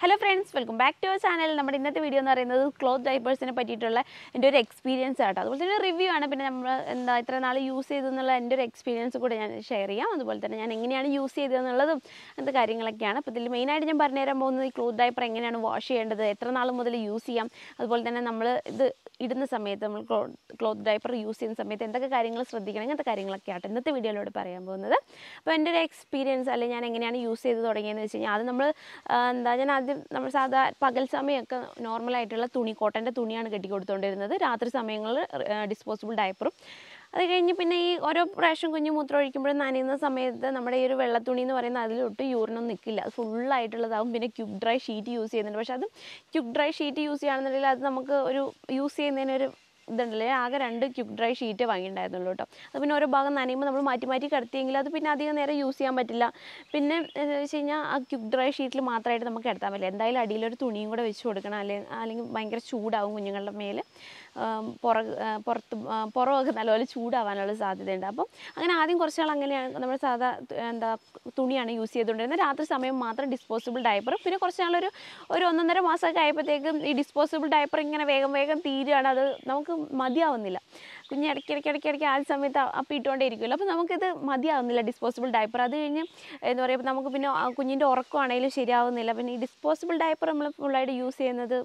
Hello friends welcome back to our channel നമ്മുടെ ഇന്നത്തെ video എന്ന് പറയുന്നത് ക്ലോത്ത് ഡൈപ്പേഴ്സിനെ പറ്റിയിട്ടുള്ള എൻ്റെ ഒരു എക്സ്പീരിയൻസ് ആട്ടോ അതുപോലെ തന്നെ റിവ്യൂ ആണ് പിന്നെ നമ്മൾ എന്താ ഇത്ര നാൾ യൂസ് ചെയ്തെന്നുള്ള എൻ്റെ ഒരു എക്സ്പീരിയൻസ് കൂടെ ഞാൻ ഷെയർ ചെയ്യാം അതുപോലെ തന്നെ ഞാൻ എങ്ങനെയാണ് യൂസ് ചെയ്തതെന്നുള്ളതും അങ്ങനത്തെ കാര്യങ്ങളൊക്കെയാണ് അപ്പോൾ ഇതിൽ മെയിനായിട്ട് ഞാൻ പറഞ്ഞുതരാൻ പോകുന്നത് ഈ ക്ലോത്ത് ഡൈപ്പർ എങ്ങനെയാണ് വാഷ് ചെയ്യേണ്ടത് എത്ര നാൾ മുതൽ യൂസ് ചെയ്യാം അതുപോലെ തന്നെ നമ്മൾ ഇത് ഇടുന്ന സമയത്ത് നമ്മൾ ക്ലോത്ത് ഡൈപ്പർ യൂസ് ചെയ്യുന്ന സമയത്ത് എന്തൊക്കെ കാര്യങ്ങൾ ശ്രദ്ധിക്കണം ഇങ്ങനത്തെ കാര്യങ്ങളൊക്കെ ആട്ടോ ഇന്നത്തെ വീഡിയോയിലൂടെ പറയാൻ പോകുന്നത് അപ്പോൾ എൻ്റെ ഒരു എക്സ്പീരിയൻസ് അല്ലെങ്കിൽ ഞാൻ എങ്ങനെയാണ് യൂസ് ചെയ്ത് തുടങ്ങിയതെന്ന് വെച്ച് കഴിഞ്ഞാൽ അത് നമ്മൾ എന്താ ഞാൻ ആദ്യം നമ്മൾ സാധാ പകൽ സമയമൊക്കെ നോർമലായിട്ടുള്ള തുണി കോട്ടൻ്റെ തുണിയാണ് കെട്ടി കൊടുത്തുകൊണ്ടിരുന്നത് രാത്രി സമയങ്ങളിൽ ഡിസ്പോസിബിൾ ഡയപ്പറും അത് കഴിഞ്ഞ് പിന്നെ ഈ ഓരോ പ്രാവശ്യം കുഞ്ഞ് മൂത്രം ഒഴിക്കുമ്പോഴും നനയുന്ന സമയത്ത് നമ്മുടെ ഈ ഒരു വെള്ളത്തുണി എന്ന് പറയുന്ന അതിലൊട്ട് യൂറിനൊന്നും നിൽക്കില്ല അത് ഫുള്ളായിട്ടുള്ളതാവും പിന്നെ ക്യുക്ക് ഡ്രൈ ഷീറ്റ് യൂസ് ചെയ്യുന്നുണ്ട് പക്ഷെ അത് ക്യുക്ക് ഡ്രൈ ഷീറ്റ് യൂസ് ചെയ്യുകയാണെന്നുണ്ടെങ്കിൽ അത് നമുക്ക് ഒരു യൂസ് ചെയ്യുന്നതിനൊരു ഇതുണ്ടല്ലേ ആകെ രണ്ട് ക്യുക്ക് ഡ്രൈ ഷീറ്റ് വാങ്ങിയിട്ടുണ്ടായിരുന്നുള്ളൂ കേട്ടോ അത് പിന്നെ ഓരോ ഭാഗം നനയുമ്പോൾ നമ്മൾ മാറ്റി മാറ്റി കിടത്തിയെങ്കിൽ അത് പിന്നെ അധികം നേരം യൂസ് ചെയ്യാൻ പറ്റില്ല പിന്നെ എന്ന് വെച്ച് കഴിഞ്ഞാൽ ആ ക്യുക്ക് ഡ്രൈ ഷീറ്റിൽ മാത്രമായിട്ട് നമുക്ക് കിടത്താൻ പറ്റില്ല എന്തായാലും അടിയിലൊരു തുണിയും കൂടെ വെച്ച് കൊടുക്കണം അല്ലെങ്കിൽ അല്ലെങ്കിൽ ഭയങ്കര ചൂടാവും കുഞ്ഞുങ്ങളുടെ മേൽ പുറ പുറത്ത് പുറമൊക്കെ നല്ലപോലെ ചൂടാവാനുള്ള സാധ്യതയുണ്ട് അപ്പം അങ്ങനെ ആദ്യം കുറച്ച് നാൾ അങ്ങനെയാണ് നമ്മൾ സാധാ എന്താ തുണിയാണ് യൂസ് ചെയ്തുകൊണ്ടിരുന്നത് രാത്രി സമയം മാത്രം ഡിസ്പോസിബിൾ ഡയപ്പർ പിന്നെ കുറച്ച് നാളൊരു ഒരു ഒന്നൊന്നര മാസമൊക്കെ ആയപ്പോഴത്തേക്കും ഈ ഡിസ്പോസിബിൾ ഡയപ്പർ ഇങ്ങനെ വേഗം വേഗം തീരുകയാണ് അത് നമുക്ക് മതിയാവുന്നില്ല കുഞ്ഞ് ഇടയ്ക്ക് ഇടയ്ക്ക് ഇടയ്ക്ക് ഇടയ്ക്ക് ആ സമയത്ത് അപ്പിട്ടുകൊണ്ടേ ഇരിക്കുമല്ലോ അപ്പോൾ നമുക്കിത് മതിയാവുന്നില്ല ഡിസ്പോസിബിൾ ഡയപ്പർ അത് കഴിഞ്ഞ് എന്താ പറയുക നമുക്ക് പിന്നെ ആ കുഞ്ഞിൻ്റെ ഉറക്കമാണെങ്കിലും ശരിയാവുന്നില്ല പിന്നെ ഈ ഡിസ്പോസിബിൾ ഡയപ്പർ നമ്മൾ ഫുള്ളായിട്ട് യൂസ് ചെയ്യുന്നത്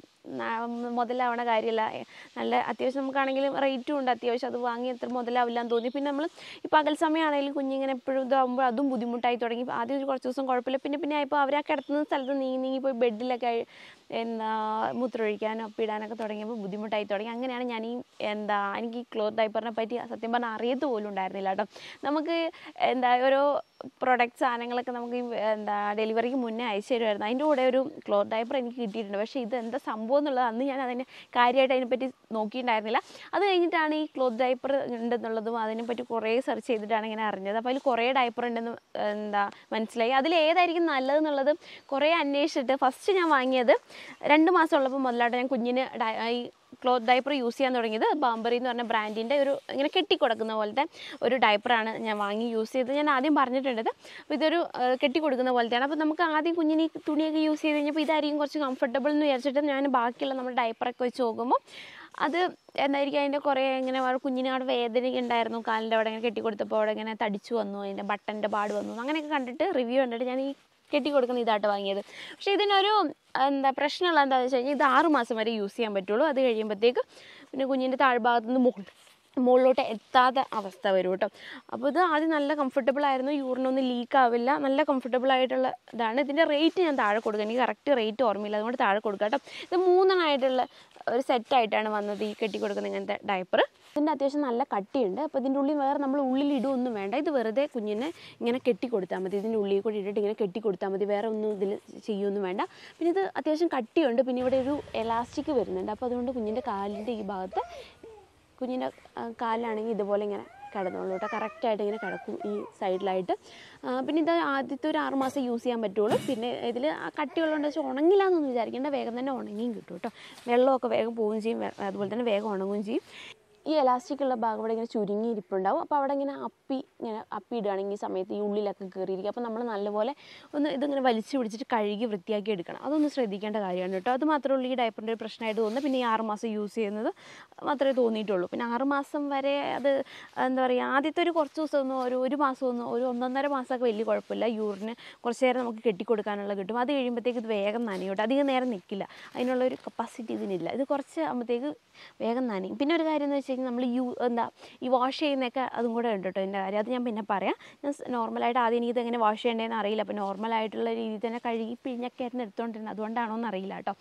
മുതലാവണ കാര്യമല്ല നല്ല അത്യാവശ്യം നമുക്കാണെങ്കിലും റേറ്റും ഉണ്ട് അത്യാവശ്യം അത് വാങ്ങി എത്ര മുതലാവില്ല എന്ന് തോന്നി പിന്നെ നമ്മൾ ഈ പകൽ സമയമാണെങ്കിലും കുഞ്ഞിങ്ങനെ എപ്പോഴും ഇതാകുമ്പോൾ അതും ബുദ്ധിമുട്ടായി തുടങ്ങി ആദ്യം ഒരു കുറച്ച് ദിവസം കുഴപ്പമില്ല പിന്നെ പിന്നെ ആയപ്പോൾ അവരാ കിടത്തുന്ന സ്ഥലത്ത് നീങ്ങി നീങ്ങി പോയി ബെഡിലൊക്കെ എന്താ മൂത്രമൊഴിക്കാനോ ഒപ്പിടാനൊക്കെ തുടങ്ങിയപ്പോൾ ബുദ്ധിമുട്ടായി തുടങ്ങി അങ്ങനെയാണ് ഞാൻ ഈ എന്താ എനിക്ക് ഈ ക്ലോത്ത് ഡൈപ്പറിനെ പറ്റി സത്യം പറഞ്ഞാൽ അറിയത്ത് പോലും ഉണ്ടായിരുന്നില്ല കേട്ടോ നമുക്ക് എന്താ ഓരോ പ്രൊഡക്റ്റ് സാധനങ്ങളൊക്കെ നമുക്ക് ഈ എന്താ ഡെലിവറിക്ക് മുന്നേ അയച്ചു തരുമായിരുന്നു അതിൻ്റെ കൂടെ ഒരു ക്ലോത്ത് ഡൈപ്പർ എനിക്ക് കിട്ടിയിട്ടുണ്ട് പക്ഷേ ഇത് എന്താ സംഭവം എന്നുള്ളത് അന്ന് ഞാൻ അതിനെ കാര്യമായിട്ട് അതിനെപ്പറ്റി നോക്കിയിട്ടുണ്ടായിരുന്നില്ല അത് കഴിഞ്ഞിട്ടാണ് ഈ ക്ലോത്ത് ഡൈപ്പർ ഉണ്ടെന്നുള്ളതും അതിനെപ്പറ്റി കുറേ സെർച്ച് ചെയ്തിട്ടാണ് ഇങ്ങനെ അറിഞ്ഞത് അപ്പോൾ അതിൽ കുറേ ഡൈപ്പർ ഉണ്ടെന്ന് എന്താ മനസ്സിലായി അതിൽ ഏതായിരിക്കും നല്ലതെന്നുള്ളത് കുറേ അന്വേഷിച്ചിട്ട് ഫസ്റ്റ് ഞാൻ വാങ്ങിയത് രണ്ട് മാസം ഉള്ളപ്പോൾ മുതലായിട്ട് ഞാൻ കുഞ്ഞിന് ഈ ക്ലോത്ത് ഡയപ്പർ യൂസ് ചെയ്യാൻ തുടങ്ങിയത് ബാംബറി എന്ന് പറഞ്ഞ ബ്രാൻഡിൻ്റെ ഒരു ഇങ്ങനെ കെട്ടിക്കൊടുക്കുന്ന പോലത്തെ ഒരു ഡയപ്പറാണ് ഞാൻ വാങ്ങി യൂസ് ചെയ്തത് ഞാൻ ആദ്യം പറഞ്ഞിട്ടുണ്ട് അപ്പോൾ ഇതൊരു കെട്ടി കൊടുക്കുന്ന പോലത്തെയാണ് അപ്പോൾ നമുക്ക് ആദ്യം കുഞ്ഞിന് ഈ തുണിയൊക്കെ യൂസ് ചെയ്ത് കഴിഞ്ഞപ്പോൾ ഇതായിരിക്കും കുറച്ച് കംഫർട്ടബിൾ എന്ന് വിചാരിച്ചിട്ട് ഞാൻ ബാക്കിയുള്ള നമ്മുടെ ഡയപ്പറൊക്കെ വെച്ച് നോക്കുമ്പോൾ അത് എന്തായിരിക്കും അതിൻ്റെ കുറേ ഇങ്ങനെ കുഞ്ഞിന് അവിടെ വേദന ഉണ്ടായിരുന്നു കാലിൻ്റെ അവിടെ ഇങ്ങനെ കെട്ടി കൊടുത്തപ്പോൾ അവിടെ ഇങ്ങനെ തടിച്ചു വന്നു അതിൻ്റെ ബട്ടൻ്റെ പാട് വന്നു അങ്ങനെയൊക്കെ കണ്ടിട്ട് റിവ്യൂ കണ്ടിട്ട് ഞാൻ ഈ കെട്ടി കൊടുക്കുന്ന ഇതായിട്ട് വാങ്ങിയത് പക്ഷേ ഇതിനൊരു എന്താ പ്രശ്നമുള്ള എന്താണെന്ന് വെച്ച് കഴിഞ്ഞാൽ ഇത് ആറ് മാസം വരെ യൂസ് ചെയ്യാൻ പറ്റുള്ളൂ അത് കഴിയുമ്പോഴത്തേക്ക് പിന്നെ കുഞ്ഞിൻ്റെ താഴ്ഭാഗത്ത് നിന്ന് മുകളിൽ മുകളിലോട്ട് എത്താത്ത അവസ്ഥ വരും കേട്ടോ അപ്പോൾ ഇത് ആദ്യം നല്ല കംഫർട്ടബിൾ ആയിരുന്നു യൂറിനൊന്നും ലീക്ക് ആവില്ല നല്ല കംഫർട്ടബിൾ ആയിട്ടുള്ള ഇതാണ് ഇതിൻ്റെ റേറ്റ് ഞാൻ താഴെ കൊടുക്കുക എനിക്ക് കറക്റ്റ് റേറ്റ് ഓർമ്മയില്ല അതുകൊണ്ട് താഴെ കൊടുക്കുക കേട്ടോ ഇത് മൂന്നെണ്ണമായിട്ടുള്ള ഒരു സെറ്റായിട്ടാണ് വന്നത് ഈ കെട്ടി കൊടുക്കുന്ന ഇങ്ങനത്തെ ഡയപ്പർ ഇതിൻ്റെ അത്യാവശ്യം നല്ല കട്ടിയുണ്ട് അപ്പോൾ ഇതിൻ്റെ ഉള്ളിൽ വേറെ നമ്മൾ ഉള്ളിൽ ഇടുമൊന്നും വേണ്ട ഇത് വെറുതെ കുഞ്ഞിനെ ഇങ്ങനെ കെട്ടി കൊടുത്താൽ മതി ഇതിൻ്റെ ഉള്ളിൽ കൂടി ഇട്ടിട്ട് ഇങ്ങനെ കെട്ടി കൊടുത്താൽ മതി വേറെ ഒന്നും ഇതിൽ ചെയ്യൊന്നും വേണ്ട പിന്നെ ഇത് അത്യാവശ്യം കട്ടിയുണ്ട് പിന്നെ ഇവിടെ ഒരു എലാസ്റ്റിക് വരുന്നുണ്ട് അപ്പോൾ അതുകൊണ്ട് കുഞ്ഞിൻ്റെ കാലിൻ്റെ ഈ ഭാഗത്ത് കുഞ്ഞിൻ്റെ കാലിലാണെങ്കിൽ ഇതുപോലെ ഇങ്ങനെ കിടന്നോളൂ കേട്ടോ കറക്റ്റായിട്ട് ഇങ്ങനെ കിടക്കും ഈ സൈഡിലായിട്ട് പിന്നെ ഇത് ആദ്യത്തെ ഒരു ആറ് മാസം യൂസ് ചെയ്യാൻ പറ്റുള്ളൂ പിന്നെ ഇതിൽ കട്ടിയുള്ളതുകൊണ്ട് വെച്ചാൽ ഉണങ്ങില്ല എന്നൊന്നും വിചാരിക്കേണ്ട വേഗം തന്നെ ഉണങ്ങിയും കിട്ടും കേട്ടോ വെള്ളമൊക്കെ വേഗം പോവുകയും ചെയ്യും അതുപോലെ തന്നെ വേഗം ഉണങ്ങുകയും ചെയ്യും ഈ എലാസ്റ്റിക് ഉള്ള ഭാഗം ഇവിടെ ഇങ്ങനെ ചുരുങ്ങി ഇരിപ്പുണ്ടാവും അപ്പോൾ അവിടെ ഇങ്ങനെ അപ്പി ഇങ്ങനെ അപ്പി ഇടുകയാണെങ്കിൽ ഈ സമയത്ത് ഈ ഉള്ളിലൊക്കെ കയറിയിരിക്കും അപ്പോൾ നമ്മൾ നല്ലപോലെ ഒന്ന് ഇതിങ്ങനെ വലിച്ചു പിടിച്ചിട്ട് കഴുകി വൃത്തിയാക്കി എടുക്കണം അതൊന്ന് ശ്രദ്ധിക്കേണ്ട കാര്യമാണ് കേട്ടോ അത് മാത്രമേ ഉള്ളൂ ഈ ഡയപ്പറിൻ്റെ ഒരു പ്രശ്നമായിട്ട് തോന്നുന്നത് പിന്നെ ഈ ആറ് മാസം യൂസ് ചെയ്യുന്നത് മാത്രമേ തോന്നിയിട്ടുള്ളൂ പിന്നെ ആറ് മാസം വരെ അത് എന്താ പറയുക ആദ്യത്തെ ഒരു കുറച്ച് ദിവസമൊന്നും ഒരു ഒരു മാസമൊന്നും ഒരു ഒന്നൊന്നര മാസമൊക്കെ വലിയ കുഴപ്പമില്ല യൂറിന് കുറച്ച് നേരം നമുക്ക് കെട്ടിക്കൊടുക്കാനുള്ള കിട്ടും അത് കഴിയുമ്പോഴത്തേക്ക് ഇത് വേഗം നനയോട്ടെ അധികം നേരം നിൽക്കില്ല അതിനുള്ള ഒരു കപ്പാസിറ്റി ഇതിനില്ല ഇത് കുറച്ച് ആകുമ്പോഴത്തേക്ക് വേഗം നനയും പിന്നെ ഒരു കാര്യം എന്ന് വെച്ച് കഴിഞ്ഞാൽ നമ്മൾ യൂ എന്താ ഈ വാഷ് ചെയ്യുന്നതൊക്കെ അതും കൂടെ ഉണ്ട് കേട്ടോ എൻ്റെ കാര്യം അത് ഞാൻ പിന്നെ പറയാം ഞാൻ നോർമലായിട്ട് ആദ്യം എനിക്കിത് എങ്ങനെ വാഷ് ചെയ്യേണ്ടതെന്ന് അറിയില്ല അപ്പോൾ നോർമലായിട്ടുള്ള രീതിയിൽ തന്നെ കഴുകി പിഴിഞ്ഞൊക്കെ ആയിരുന്നു എടുത്തുകൊണ്ടിരുന്നത് അതുകൊണ്ടാണോ എന്ന് അറിയില്ല കേട്ടോ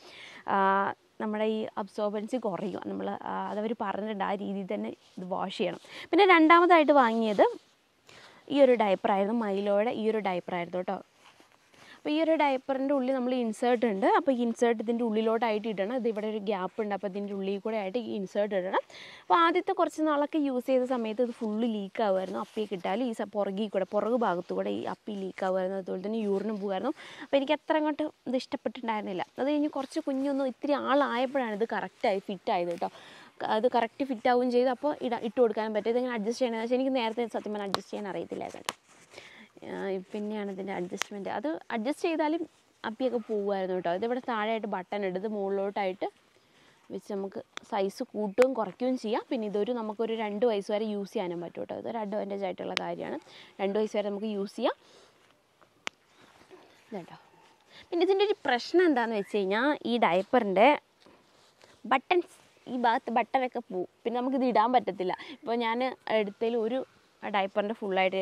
നമ്മുടെ ഈ അബ്സോർബൻസി കുറയും നമ്മൾ അതവർ പറഞ്ഞിട്ടുണ്ട് ആ രീതിയിൽ തന്നെ ഇത് വാഷ് ചെയ്യണം പിന്നെ രണ്ടാമതായിട്ട് വാങ്ങിയത് ഈ ഒരു ഡയപ്പറായിരുന്നു മൈലോയുടെ ഈ ഒരു ഡയപ്പറായിരുന്നു കേട്ടോ അപ്പോൾ ഈ ഒരു ഡയപ്പറിൻ്റെ ഉള്ളിൽ നമ്മൾ ഇൻസേർട്ട് ഉണ്ട് അപ്പോൾ ഈ ഇൻസേർട്ട് ഇതിൻ്റെ ഉള്ളിലോട്ടായിട്ട് ഇടണം ഇത് ഇവിടെ ഒരു ഗ്യാപ്പ് ഉണ്ട് അപ്പോൾ ഇതിൻ്റെ ഉള്ളിൽ കൂടെ ആയിട്ട് ഈ ഇൻസേർട്ട് ഇടണം അപ്പോൾ ആദ്യത്തെ കുറച്ച് നാളൊക്കെ യൂസ് ചെയ്ത സമയത്ത് ഇത് ഫുള്ള് ലീക്ക് ആവുമായിരുന്നു അപ്പി കിട്ടാൽ ഈ പുറകിൽ കൂടെ പുറകു ഭാഗത്തു കൂടെ ഈ അപ്പി ലീക്ക് ആവുമായിരുന്നു അതുപോലെ തന്നെ യൂറിനും പോകുമായിരുന്നു അപ്പോൾ എനിക്ക് അത്ര അങ്ങോട്ട് ഇത് ഇഷ്ടപ്പെട്ടിട്ടുണ്ടായിരുന്നില്ല അത് കഴിഞ്ഞ് കുറച്ച് കുഞ്ഞൊന്നും ഇത്തിരി ആളായപ്പോഴാണ് ഇത് കറക്റ്റായി ഫിറ്റ് ആയത് കേട്ടോ അത് കറക്റ്റ് ഫിറ്റ് ആവുകയും ചെയ്തു അപ്പോൾ ഇട ഇട്ട് കൊടുക്കാനും പറ്റും ഇതെങ്ങനെ അഡ്ജസ്റ്റ് ചെയ്യണമെന്ന് വെച്ചാൽ എനിക്ക് നേരത്തെ സത്യം പറഞ്ഞാൽ അഡ്ജസ്റ്റ് ചെയ്യാൻ അറിയത്തില്ലായിരുന്നു പിന്നെയാണ് ഇതിൻ്റെ അഡ്ജസ്റ്റ്മെൻറ്റ് അത് അഡ്ജസ്റ്റ് ചെയ്താലും അപ്പിയൊക്കെ പോവുമായിരുന്നു കേട്ടോ ഇതിവിടെ താഴെയായിട്ട് ബട്ടൺ ഇട്ട് ഇത് മുകളിലോട്ടായിട്ട് വെച്ച് നമുക്ക് സൈസ് കൂട്ടുകയും കുറയ്ക്കുകയും ചെയ്യാം പിന്നെ ഇതൊരു നമുക്കൊരു രണ്ട് വയസ്സ് വരെ യൂസ് ചെയ്യാനും പറ്റും കേട്ടോ ഇതൊരു അഡ്വാൻറ്റേജ് ആയിട്ടുള്ള കാര്യമാണ് രണ്ട് വയസ്സ് വരെ നമുക്ക് യൂസ് ചെയ്യാം ഇതുണ്ടോ പിന്നെ ഇതിൻ്റെ ഒരു പ്രശ്നം എന്താണെന്ന് വെച്ച് കഴിഞ്ഞാൽ ഈ ഡയപ്പറിൻ്റെ ബട്ടൺസ് ഈ ഭാഗത്ത് ബട്ടണൊക്കെ പോവും പിന്നെ നമുക്കിത് ഇടാൻ പറ്റത്തില്ല ഇപ്പോൾ ഞാൻ എടുത്തതിൽ ഒരു ഡയപ്പറിൻ്റെ ഫുള്ളായിട്ട്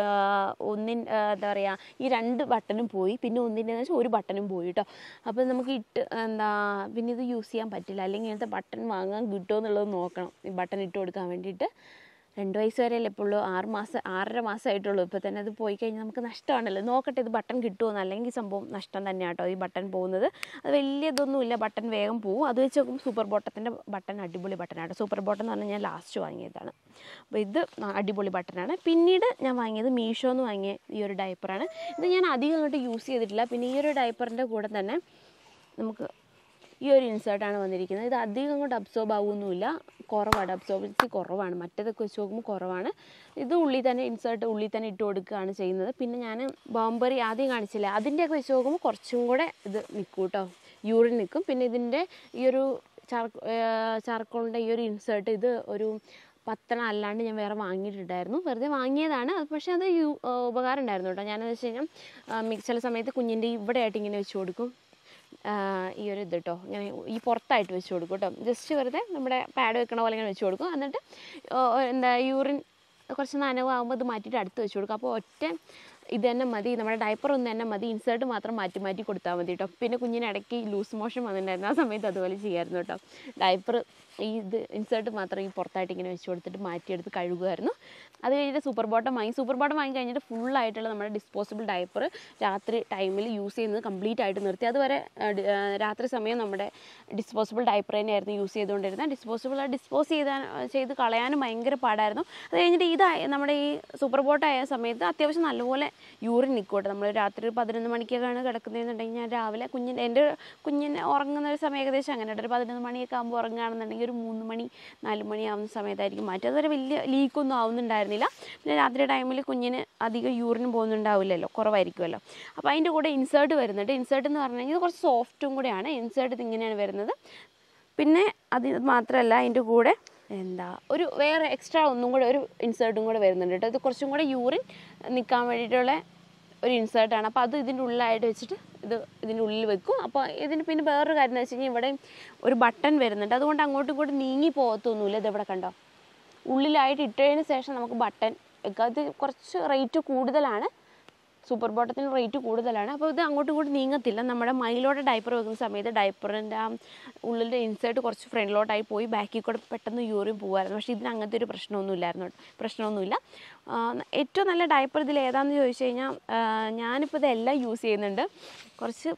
ഒന്നിൻ ആ, എന്താ പറയുക ഈ രണ്ട് ബട്ടണും പോയി പിന്നെ ഒന്നിൻ്റെ വെച്ചാൽ ഒരു ബട്ടണും പോയി കേട്ടോ അപ്പോൾ നമുക്ക് ഇട്ട് എന്താ പിന്നെ ഇത് യൂസ് ചെയ്യാൻ പറ്റില്ല അല്ലെങ്കിൽ ഇങ്ങനത്തെ ബട്ടൺ വാങ്ങാൻ കിട്ടുമോ എന്നുള്ളത് നോക്കണം ഈ ബട്ടൺ ഇട്ട് കൊടുക്കാൻ വേണ്ടിയിട്ട് രണ്ട് വയസ്സ് വരെയല്ലേ ഇപ്പോൾ ഉള്ളൂ ആറ് മാസം ആറര മാസമായിട്ടുള്ളൂ ഇപ്പോൾ തന്നെ അത് പോയി കഴിഞ്ഞാൽ നമുക്ക് നഷ്ടമാണല്ലോ നോക്കട്ടെ ഇത് ബട്ടൺ കിട്ടുമോ അല്ലെങ്കിൽ സംഭവം നഷ്ടം തന്നെയാണ് കേട്ടോ ഈ ബട്ടൺ പോകുന്നത് അത് വലിയ ഇതൊന്നുമില്ല ബട്ടൺ വേഗം പോകും അത് വെച്ച് നോക്കുമ്പോൾ സൂപ്പർ ബോട്ടത്തിൻ്റെ ബട്ടൺ അടിപൊളി ബട്ടനാണ് സൂപ്പർ ബോട്ടം എന്ന് പറഞ്ഞാൽ ഞാൻ ലാസ്റ്റ് വാങ്ങിയതാണ് അപ്പോൾ ഇത് അടിപൊളി ബട്ടനാണ് പിന്നീട് ഞാൻ വാങ്ങിയത് മീഷോ എന്ന് വാങ്ങിയ ഈ ഒരു ഡയപ്പറാണ് ഇത് ഞാൻ അധികം അങ്ങോട്ട് യൂസ് ചെയ്തിട്ടില്ല പിന്നെ ഈ ഒരു ഡയപ്പറിൻ്റെ കൂടെ തന്നെ നമുക്ക് ഈ ഒരു ഇൻസേർട്ടാണ് വന്നിരിക്കുന്നത് ഇത് അധികം അങ്ങോട്ട് അബ്സോർബ് ആവുമൊന്നുമില്ല കുറവാണ് അബ്സോർബൻസി കുറവാണ് മറ്റേതൊക്കെ വെച്ച് നോക്കുമ്പോൾ കുറവാണ് ഇത് ഉള്ളിൽ തന്നെ ഇൻസേർട്ട് ഉള്ളിൽ തന്നെ ഇട്ട് കൊടുക്കുകയാണ് ചെയ്യുന്നത് പിന്നെ ഞാൻ ബോംബറി ആദ്യം കാണിച്ചില്ല അതിൻ്റെയൊക്കെ വെച്ച് നോക്കുമ്പോൾ കുറച്ചും കൂടെ ഇത് നിൽക്കും കേട്ടോ യൂറിൻ നിൽക്കും പിന്നെ ഇതിൻ്റെ ഈ ഒരു ചാർ ചാർക്കോളിൻ്റെ ഈ ഒരു ഇൻസേർട്ട് ഇത് ഒരു പത്തെണ്ണം അല്ലാണ്ട് ഞാൻ വേറെ വാങ്ങിയിട്ടുണ്ടായിരുന്നു വെറുതെ വാങ്ങിയതാണ് അത് പക്ഷേ അത് യു ഉപകാരം ഉണ്ടായിരുന്നു കേട്ടോ ഞാനെന്ന് വെച്ച് കഴിഞ്ഞാൽ ആ, മി- ചില സമയത്ത് കുഞ്ഞിൻ്റെ ഇവിടെ ആയിട്ട് ഇങ്ങനെ വെച്ച് കൊടുക്കും ആ, ഈ ഒരു ഇത് കേട്ടോ ഇങ്ങനെ ഈ പുറത്തായിട്ട് വെച്ച് കൊടുക്കും കേട്ടോ ജസ്റ്റ് വെറുതെ നമ്മുടെ പാഡ് വെക്കണ പോലെ ഇങ്ങനെ വെച്ച് കൊടുക്കും എന്നിട്ട് ഓ, ഓ, എന്താ യൂറിൻ കുറച്ച് നനവാകുമ്പോൾ ഇത് മാറ്റിയിട്ട് അടുത്ത് വെച്ച് കൊടുക്കും അപ്പോൾ ഒറ്റ ഇത് തന്നെ മതി നമ്മുടെ ഡയപ്പർ ഒന്ന് തന്നെ മതി ഇൻസേർട്ട് മാത്രം മാറ്റി മാറ്റി കൊടുത്താൽ മതി കേട്ടോ പിന്നെ കുഞ്ഞിന് ഇടയ്ക്ക് ലൂസ് മോഷൻ വന്നിട്ടുണ്ടായിരുന്നു ആ സമയത്ത് അതുപോലെ ചെയ്യായിരുന്നു കേട്ടോ ഡയപ്പർ ഈ ഇത് ഇൻസേർട്ട് മാത്രം ഈ പുറത്തായിട്ട് ഇങ്ങനെ വെച്ച് കൊടുത്തിട്ട് മാറ്റിയെടുത്ത് കഴുകുമായിരുന്നു അത് കഴിഞ്ഞിട്ട് സൂപ്പർ ബോട്ടം വാങ്ങി സൂപ്പർ ബോട്ടം വാങ്ങി കഴിഞ്ഞിട്ട് ഫുള്ളായിട്ടുള്ള നമ്മുടെ ഡിസ്പോസിബിൾ ഡയപ്പർ രാത്രി ടൈമിൽ യൂസ് ചെയ്യുന്നത് കംപ്ലീറ്റ് ആയിട്ട് നിർത്തി അതുവരെ ആ, ഡി- ആ, രാത്രി സമയം നമ്മുടെ ഡിസ്പോസിബിൾ ഡയപ്പർ തന്നെയായിരുന്നു യൂസ് ചെയ്തുകൊണ്ടിരുന്നത് ഡിസ്പോസിബിൾ ഡിസ്പോസ് ചെയ്താൻ ചെയ്ത് കളയാനും ഭയങ്കര പാടായിരുന്നു അത് കഴിഞ്ഞിട്ട് ഇതായ നമ്മുടെ ഈ സൂപ്പർ ബോട്ടായ സമയത്ത് അത്യാവശ്യം നല്ലപോലെ യൂറിൻ നിൽക്കോട്ടെ നമ്മൾ രാത്രി ഒരു പതിനൊന്ന് മണിക്കൊക്കെയാണ് കിടക്കുന്നതെന്നുണ്ടെങ്കിൽ ഞാൻ രാവിലെ കുഞ്ഞിൻ്റെ എൻ്റെ കുഞ്ഞിനെ ഉറങ്ങുന്ന ഒരു സമയം ഏകദേശം അങ്ങനെ ഒരു പതിനൊന്ന് മണിയൊക്കെ ആകുമ്പോൾ ഉറങ്ങുകയാണെന്നുണ്ടെങ്കിൽ ഒരു മൂന്ന് മണി നാല് മണി ആവുന്ന സമയത്തായിരിക്കും മാറ്റി അതുവരെ വലിയ ലീക്കൊന്നും ആവുന്നുണ്ടായിരുന്നില്ല പിന്നെ രാത്രി ടൈമിൽ കുഞ്ഞിന് അധികം യൂറിൻ പോകുന്നുണ്ടാവില്ലല്ലോ കുറവായിരിക്കുമല്ലോ അപ്പോൾ അതിൻ്റെ കൂടെ ഇൻസേർട്ട് വരുന്നുണ്ട് ഇൻസേർട്ട് എന്ന് പറഞ്ഞു കഴിഞ്ഞാൽ ഇത് കുറച്ച് സോഫ്റ്റും കൂടെയാണ് ഇൻസേർട്ട് ഇത് ഇങ്ങനെയാണ് വരുന്നത് പിന്നെ അത് മാത്രമല്ല അതിൻ്റെ കൂടെ എന്താ ഒരു വേറെ എക്സ്ട്രാ ഒന്നും കൂടെ ഒരു ഇൻസേർട്ടും കൂടെ വരുന്നുണ്ട് കേട്ടോ ഇത് കുറച്ചും കൂടെ യൂറിൻ നിൽക്കാൻ വേണ്ടിയിട്ടുള്ള ഒരു ഇൻസേർട്ടാണ് അപ്പോൾ അത് ഇതിൻ്റെ ഉള്ളിലായിട്ട് വെച്ചിട്ട് ഇത് ഇതിൻ്റെ ഉള്ളിൽ വെക്കും അപ്പോൾ ഇതിന് പിന്നെ വേറൊരു കാര്യം എന്ന് വെച്ച് കഴിഞ്ഞാൽ ഇവിടെ ഒരു ബട്ടൺ വരുന്നുണ്ട് അതുകൊണ്ട് അങ്ങോട്ടും ഇങ്ങോട്ടും നീങ്ങി പോകത്തൊന്നുമില്ല ഇതിവിടെ കണ്ടോ ഉള്ളിലായിട്ട് ഇട്ടതിന് ശേഷം നമുക്ക് ബട്ടൺ വെക്കാം ഇത് കുറച്ച് റേറ്റ് കൂടുതലാണ് സൂപ്പർ ബോട്ടത്തിന് റേറ്റ് കൂടുതലാണ് അപ്പോൾ ഇത് അങ്ങോട്ടും ഇങ്ങോട്ടും നീങ്ങത്തില്ല നമ്മുടെ മൈലോടെ ഡയപ്പർ വെക്കുന്ന സമയത്ത് ഡയപ്പറിൻ്റെ ആ ഉള്ളിൻ്റെ ഇൻസേർട്ട് കുറച്ച് ഫ്രണ്ടിലോട്ടായി പോയി ബാക്കിൽ കൂടെ പെട്ടെന്ന് യൂറിൻ പോകുമായിരുന്നു പക്ഷേ ഇതിന് അങ്ങനത്തെ ഒരു പ്രശ്നമൊന്നും ഇല്ലായിരുന്നു കേട്ടോ. പ്രശ്നമൊന്നുമില്ല ആ, ഏറ്റവും നല്ല ഡയപ്പർ ഇതിൽ ഏതാണെന്ന് ചോദിച്ചു കഴിഞ്ഞാൽ ആ, ഞാനിപ്പോൾ ഇതെല്ലാം യൂസ് ചെയ്യുന്നുണ്ട് കുറച്ച്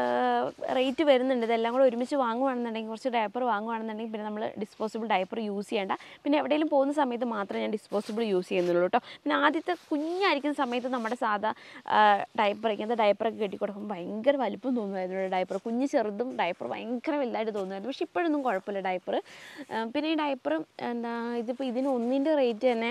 റേറ്റ് വരുന്നുണ്ട് ഇതെല്ലാം കൂടെ ഒരുമിച്ച് വാങ്ങുവാണെന്നുണ്ടെങ്കിൽ കുറച്ച് ഡയപ്പർ വാങ്ങുവാണെന്നുണ്ടെങ്കിൽ പിന്നെ നമ്മൾ ഡിസ്പോസിബിൾ ഡയപ്പർ യൂസ് ചെയ്യേണ്ട പിന്നെ എവിടെയെങ്കിലും പോകുന്ന സമയത്ത് മാത്രമേ ഞാൻ ഡിസ്പോസിബിൾ യൂസ് ചെയ്യുന്നുള്ളൂ കേട്ടോ പിന്നെ ആദ്യത്തെ കുഞ്ഞായിരിക്കുന്ന സമയത്ത് നമ്മുടെ സാധാ ഡയപ്പർ ഇങ്ങനത്തെ ഡയപ്പറൊക്കെ കെട്ടിക്കൊടുക്കുമ്പോൾ ഭയങ്കര വലിപ്പം തോന്നുമായിരുന്നു ഡയപ്പർ കുഞ്ഞ് ചെറുതും ഡയപ്പർ ഭയങ്കര വലുതായിട്ട് തോന്നുമായിരുന്നു പക്ഷെ ഇപ്പോഴൊന്നും കുഴപ്പമില്ല ഡയപ്പർ പിന്നെ ഈ ഡയപ്പർ എന്താ ഇതിപ്പോൾ ഇതിന് ഒന്നിൻ്റെ റേറ്റ് തന്നെ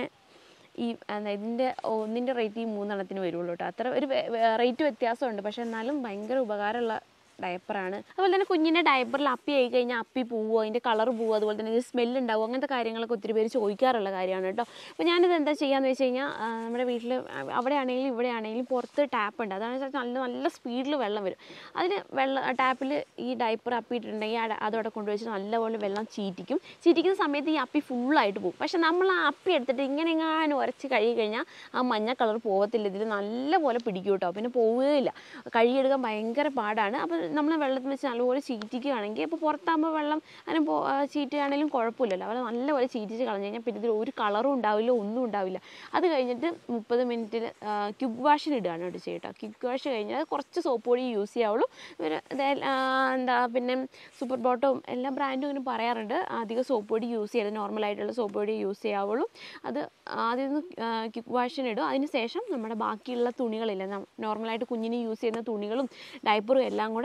ഈ എന്താ ഇതിൻ്റെ ഒന്നിൻ്റെ റേറ്റ് ഈ മൂന്നെണ്ണത്തിന് വരുള്ളൂ കേട്ടോ അത്ര ഒരു റേറ്റ് വ്യത്യാസമുണ്ട് പക്ഷെ എന്നാലും ഭയങ്കര ഉപകാരമുള്ള ഡയപ്പറാണ് അതുപോലെ തന്നെ കുഞ്ഞിൻ്റെ ഡയപ്പറിൽ അപ്പി ആയി കഴിഞ്ഞാൽ അപ്പി പോവോ അതിൻ്റെ കളർ പോവോ അതുപോലെ തന്നെ സ്മെല്ല് ഉണ്ടാവും അങ്ങനത്തെ കാര്യങ്ങളൊക്കെ ഒത്തിരി പേര് ചോദിക്കാറുള്ള കാര്യമാണ് കേട്ടോ അപ്പോൾ ഞാനിത് എന്താ ചെയ്യാന്ന് വെച്ച് കഴിഞ്ഞാൽ ആ, നമ്മുടെ വീട്ടിൽ അവിടെ ആണെങ്കിലും ഇവിടെ ആണെങ്കിലും പുറത്ത് ടാപ്പ് ഉണ്ട് അതാണ് വെച്ചാൽ നല്ല നല്ല സ്പീഡിൽ വെള്ളം വരും അതിന് വെള്ളം ടാപ്പിൽ ഈ ഡയപ്പർ അപ്പിയിട്ടുണ്ടെങ്കിൽ ആ ഡ- അതവിടെ കൊണ്ടുവച്ച് നല്ലപോലെ വെള്ളം ചീറ്റിക്കും ചീറ്റിക്കുന്ന സമയത്ത് ഈ അപ്പി ഫുള്ളായിട്ട് പോകും പക്ഷെ നമ്മൾ ആ അപ്പി എടുത്തിട്ട് ഇങ്ങനെ എങ്ങാനും ഉരച്ച് കഴുകി കഴിഞ്ഞാൽ ആ മഞ്ഞ കളർ പോകത്തില്ല ഇതിൽ നല്ലപോലെ പിടിക്കും കേട്ടോ പിന്നെ പോവുകയില്ല കഴുകിയെടുക്കാൻ ഭയങ്കര പാടാണ് അപ്പോൾ നമ്മൾ വെള്ളത്തിൽ വെച്ച് നല്ലപോലെ ചീറ്റിക്കുകയാണെങ്കിൽ ഇപ്പോൾ പുറത്താകുമ്പോൾ വെള്ളം അതിന് പോ ചീറ്റുകയാണെങ്കിലും കുഴപ്പമില്ലല്ലോ അവരെ നല്ലപോലെ ചീറ്റിച്ച് കളഞ്ഞു കഴിഞ്ഞാൽ പിന്നെ ഇതിൽ ഒരു കളറും ഉണ്ടാവില്ല ഒന്നും ഉണ്ടാവില്ല അത് കഴിഞ്ഞിട്ട് മുപ്പത് മിനിറ്റിൽ ക്യുക്ക് വാഷിന് ഇടുകയാണ് കേട്ടോ ചെയ്യട്ടോ ക്യുക്ക് വാഷ് കഴിഞ്ഞാൽ കുറച്ച് സോപ്പ് പൊടി യൂസ് ചെയ്യാവുള്ളൂ ഇവർ എന്താ പിന്നെ സൂപ്പർ ബോട്ടവും എല്ലാ ബ്രാൻഡും ഇങ്ങനെ പറയാറുണ്ട് അധികം സോപ്പ് പൊടി യൂസ് ചെയ്യരുത് നോർമലായിട്ടുള്ള സോപ്പ് പൊടി യൂസ് ചെയ്യാവുള്ളൂ അത് ആദ്യം ഒന്ന് ക്യുക്ക് വാഷിന് ഇടും അതിന് ശേഷം നമ്മുടെ ബാക്കിയുള്ള തുണികളില്ല നോർമലായിട്ട് കുഞ്ഞിന് യൂസ് ചെയ്യുന്ന തുണികളും ഡയപ്പറും എല്ലാം കൂടെ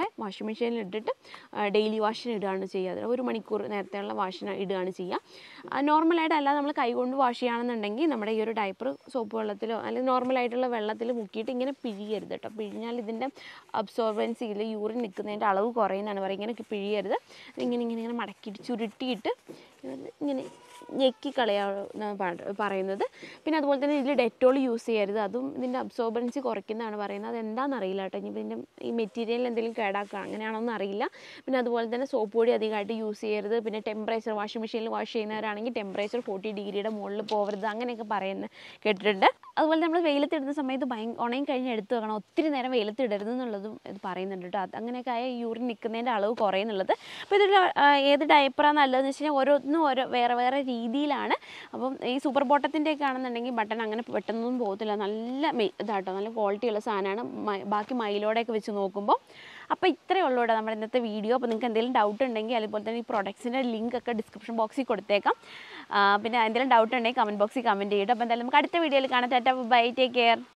വാഷിംഗ് മെഷീനിൽ ഇട്ടിട്ട് ഡെയിലി വാഷിന് ഇടുകയാണ് ചെയ്യുക ഒരു മണിക്കൂർ നേരത്തെയുള്ള വാഷിന് ഇടുകയാണ് ചെയ്യുക നോർമലായിട്ട് അല്ലാതെ നമ്മൾ കൈകൊണ്ട് വാഷ് ചെയ്യുകയാണെന്നുണ്ടെങ്കിൽ നമ്മുടെ ഈ ഒരു ഡയപ്പർ സോപ്പ് വെള്ളത്തിലോ അല്ലെങ്കിൽ നോർമലായിട്ടുള്ള വെള്ളത്തിൽ മുക്കിയിട്ട് ഇങ്ങനെ പിഴിയരുത് കേട്ടോ പിഴിഞ്ഞാൽ ഇതിൻ്റെ അബ്സോർബൻസിയിൽ യൂറിൻ നിൽക്കുന്നതിൻ്റെ അളവ് കുറയുന്നതാണ് പറയുക ഇങ്ങനെ പിഴിയരുത് ഇങ്ങനെ ഇങ്ങനെ ഇങ്ങനെ മടക്കിയിട്ട് ചുരുട്ടിയിട്ട് ഇങ്ങനെ ഞെക്കി കളയാണ് പറയുന്നത് പിന്നെ അതുപോലെ തന്നെ ഇതിൽ ഡെറ്റോൾ യൂസ് ചെയ്യരുത് അതും ഇതിൻ്റെ അബ്സോർബൻസി കുറയ്ക്കുന്നതാണ് പറയുന്നത് അതെന്താണെന്ന് അറിയില്ല കേട്ടോ ഇനി ഇതിൻ്റെ ഈ മെറ്റീരിയൽ എന്തെങ്കിലും കേടാക്കുക അങ്ങനെയാണോന്ന് അറിയില്ല പിന്നെ അതുപോലെ തന്നെ സോപ്പ് പൊടി അധികമായിട്ട് യൂസ് ചെയ്യരുത് പിന്നെ ടെമ്പറേച്ചർ വാഷിംഗ് മെഷീനിൽ വാഷ് ചെയ്യുന്നവരാണെങ്കിൽ ടെമ്പറേച്ചർ ഫോർട്ടി ഡിഗ്രിയുടെ മുകളിൽ പോകരുത് അങ്ങനെയൊക്കെ പറയുന്നത് കേട്ടിട്ടുണ്ട് അതുപോലെ നമ്മൾ വെയിലത്തിടുന്ന സമയത്ത് ഭയ ഉണങ്ങി കഴിഞ്ഞ് എടുത്ത് വെക്കണം ഒത്തിരി നേരം വെയിലത്തിടരുത് എന്നുള്ളതും ഇത് പറയുന്നുണ്ട് കേട്ടോ അത് അങ്ങനെയൊക്കെ ആയ യൂറിൻ നിൽക്കുന്നതിൻ്റെ അളവ് കുറയുന്നുള്ളത് അപ്പോൾ ഇതിൽ ഏത് ഡയപ്പറാണ് നല്ലതെന്ന് വെച്ച് കഴിഞ്ഞാൽ ഓരോന്നും ഓരോ വേറെ വേറെ രീതിയിലാണ് അപ്പം ഈ സൂപ്പർ ബോട്ടത്തിൻ്റെ ഒക്കെ ആണെന്നുണ്ടെങ്കിൽ ബട്ടൺ അങ്ങനെ പെട്ടെന്നൊന്നും പോകത്തില്ല നല്ല മെ- ഇതാട്ടോ നല്ല ക്വാളിറ്റിയുള്ള സാധനമാണ് മ- ബാക്കി മൈലോടെയൊക്കെ വെച്ച് നോക്കുമ്പോൾ അപ്പോൾ ഇത്രയേ ഉള്ളൂ കേട്ടോ നമ്മുടെ ഇന്നത്തെ വീഡിയോ അപ്പോൾ നിങ്ങൾക്ക് എന്തെങ്കിലും ഡൗട്ട് ഉണ്ടെങ്കിൽ അതുപോലെ തന്നെ ഈ പ്രൊഡക്ട്സിൻ്റെ ലിങ്ക് ഒക്കെ ഡിസ്ക്രിപ്ഷൻ ബോക്സിൽ കൊടുത്തേക്കാം ആ, പിന്നെ എന്തെങ്കിലും ഡൗട്ട് ഉണ്ടെങ്കിൽ കമൻറ്റ് ബോക്സിൽ കമൻറ്റ് ചെയ്യട്ടോ അപ്പോൾ എന്തായാലും നമുക്ക് അടുത്ത വീഡിയോയിൽ കാണാം ടാറ്റ ബൈ ടേക്ക് കെയർ